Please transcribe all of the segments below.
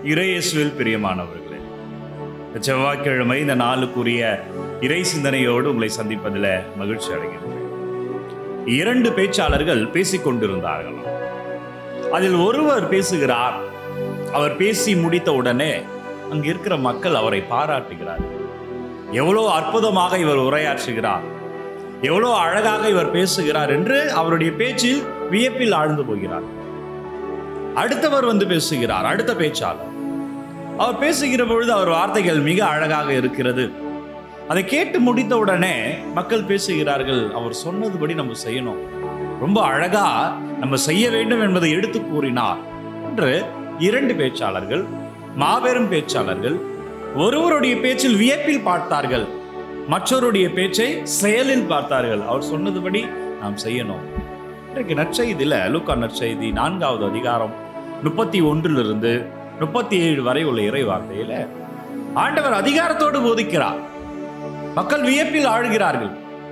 இறையேசுவில் பிரியமானவர்களே இந்த செவ்வாய்க்கிழமை இந்த நாளுக்குரிய இறை சிந்தனையோடு உங்களை சந்திப்பதில் மகிழ்ச்சி அடைகிறேன் இரண்டு பேச்சாளர்கள் பேசிக் கொண்டிருந்தார்கள் அதில் ஒருவர் பேசுகிறார் அவர் பேசி முடித்த உடனே அங்க இருக்கிற மக்கள் அவரை பாராட்டுகிறார் எவ்வளோ அற்புதமாக இவர் உரையாற்றுகிறார் எவ்வளோ அழகாக இவர் பேசுகிறார் என்று அவருடைய பேச்சில் வியப்பில் ஆழ்ந்து போகிறார் அடுத்தவர் வந்து பேசுகிறார் அடுத்த பேச்சாளர் அவர் பேசுகிற பொழுது அவர் வார்த்தைகள் மிக அழகாக இருக்கிறது அதை கேட்டு முடித்த உடனே மக்கள் பேசுகிறார்கள் அவர் சொன்னதுபடி நம்ம செய்யணும் ரொம்ப அழகா நம்ம செய்ய வேண்டும் என்பதை எடுத்து கூறினார் என்று இரண்டு பேச்சாளர்கள் மாபெரும் பேச்சாளர்கள் ஒருவருடைய பேச்சில் வியப்பில் பார்த்தார்கள் மற்றவருடைய பேச்சை செயலில் பார்த்தார்கள் அவர் சொன்னதுபடி நாம் செய்யணும் இன்றைக்கு நற்செய்தியில லூக்கா நற்செய்தி நான்காவது அதிகாரம் முப்பத்தி ஒன்றிலிருந்து முப்பத்தி ஏழு வரை உள்ள இறை வார்த்தையில ஆண்டவர் அதிகாரத்தோடு போதிக்கிறார் மக்கள் வியப்பில் ஆழ்கிறார்கள்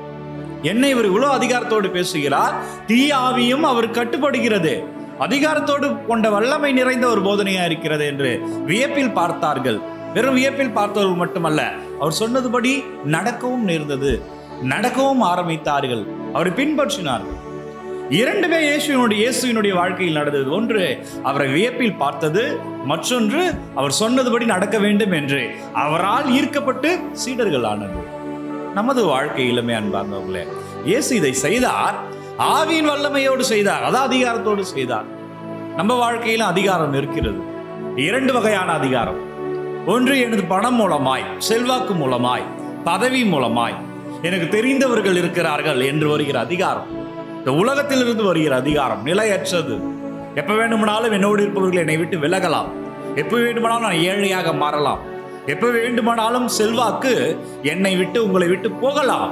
என்ன இவர் இவ்வளவு அதிகாரத்தோடு பேசுகிறார் தீய ஆவியும் அவர் கட்டுப்படுகிறது அதிகாரத்தோடு கொண்ட வல்லமை நிறைந்த ஒரு போதனையா இருக்கிறது என்று வியப்பில் பார்த்தார்கள் வெறும் வியப்பில் பார்த்தவர்கள் மட்டுமல்ல அவர் சொன்னதுபடி நடக்கவும் நேர்ந்தது நடக்கவும் ஆரம்பித்தார்கள் அவரை பின்பற்றினார்கள் இரண்டுமே இயேசுவினுடைய இயேசுவினுடைய வாழ்க்கையில் நடந்தது ஒன்று அவரை வியப்பில் பார்த்தது மற்றொன்று அவர் சொன்னதுபடி நடக்க வேண்டும் என்று அவரால் ஈர்க்கப்பட்டு சீடர்கள் ஆனது நமது வாழ்க்கையிலுமே அன்பார்ந்தவர்களே இயேசு இதை செய்தார் ஆவியின் வல்லமையோடு செய்தார் அதான் அதிகாரத்தோடு செய்தார் நம்ம வாழ்க்கையில அதிகாரம் இருக்கிறது இரண்டு வகையான அதிகாரம் ஒன்று எனது பணம் மூலமாய் செல்வாக்கு மூலமாய் பதவி மூலமாய் எனக்கு தெரிந்தவர்கள் இருக்கிறார்கள் என்று வருகிற அதிகாரம் இந்த உலகத்திலிருந்து வருகிற அதிகாரம் நிலையற்றது எப்ப வேண்டுமானாலும் என்னோடு இருப்பவர்கள் என்னை விட்டு விலகலாம் எப்ப வேண்டுமானாலும் நான் ஏழையாக மாறலாம் எப்ப வேண்டுமானாலும் செல்வாக்கு என்னை விட்டு உங்களை விட்டு போகலாம்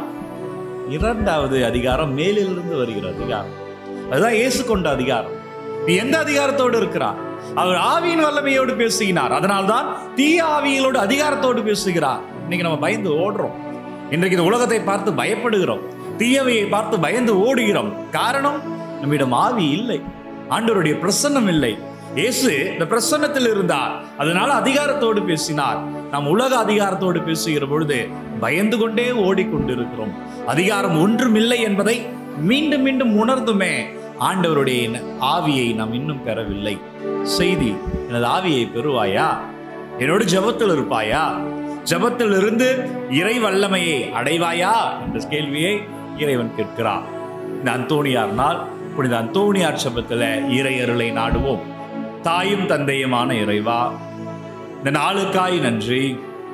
இரண்டாவது அதிகாரம் மேலிலிருந்து வருகிற அதிகாரம் அதுதான் இயேசு கொண்ட அதிகாரம் நீ எந்த அதிகாரத்தோடு இருக்கிறார் அவர் ஆவியின் வல்லமையோடு பேசுகிறார் அதனால்தான் தீய ஆவிகளோடு அதிகாரத்தோடு பேசுகிறார் இன்னைக்கு நம்ம பயந்து ஓடுறோம் இன்றைக்கு இந்த உலகத்தை பார்த்து பயப்படுகிறோம் தீயவையை பார்த்து பயந்து ஓடுகிறோம் காரணம் நம்மிடம் ஆவி இல்லை ஆண்டவருடைய பிரசன்னம் இல்லை இயேசு இந்த பிரசன்னத்தில் இருந்தார் அதனால அதிகாரத்தோடு பேசினார் நாம் உலக அதிகாரத்தோடு பேசுகிற பொழுது பயந்து கொண்டே ஓடிக்கொண்டிருக்கிறோம் அதிகாரம் ஒன்றுமில்லை என்பதை மீண்டும் மீண்டும் உணர்ந்துமே ஆண்டவருடைய ஆவியை நாம் இன்னும் பெறவில்லை செய்தி எனது ஆவியை பெறுவாயா என்னோடு ஜபத்தில் இருப்பாயா ஜபத்தில் இருந்து இறை வல்லமையை அடைவாயா என்ற கேள்வியை இறைவன் கேட்கிறார் இந்த அந்தோணியார் நாள் புனித அந்தோணியார் ஜபத்தில் இறை அருளை நாடுவோம் தாயும் தந்தையுமான இறைவா இந்த நாளுக்காய் நன்றி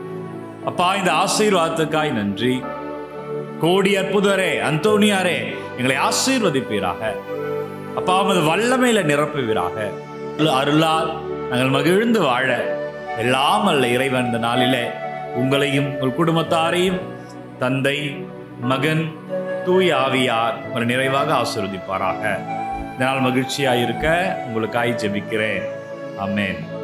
அப்பா இந்த ஆசீர்வாதத்துக்காய் நன்றி கோடி அற்புதரே அந்தோணியாரே எங்களை ஆசீர்வதிப்பீராக அப்பா உமது வல்லமையில நிரப்புவீராக அருளால் நாங்கள் மகிழ்ந்து வாழ எல்லாம் அல்ல இறைவன் இந்த நாளிலே உங்களையும் உங்கள் குடும்பத்தாரையும் தந்தை மகன் தூய் ஆவியார் உங்களை நிறைவாக ஆசீர்வதிப்பாராக இதனால் மகிழ்ச்சியாக இருக்க உங்களுக்காய் ஜெபிக்கிறேன் அமேன்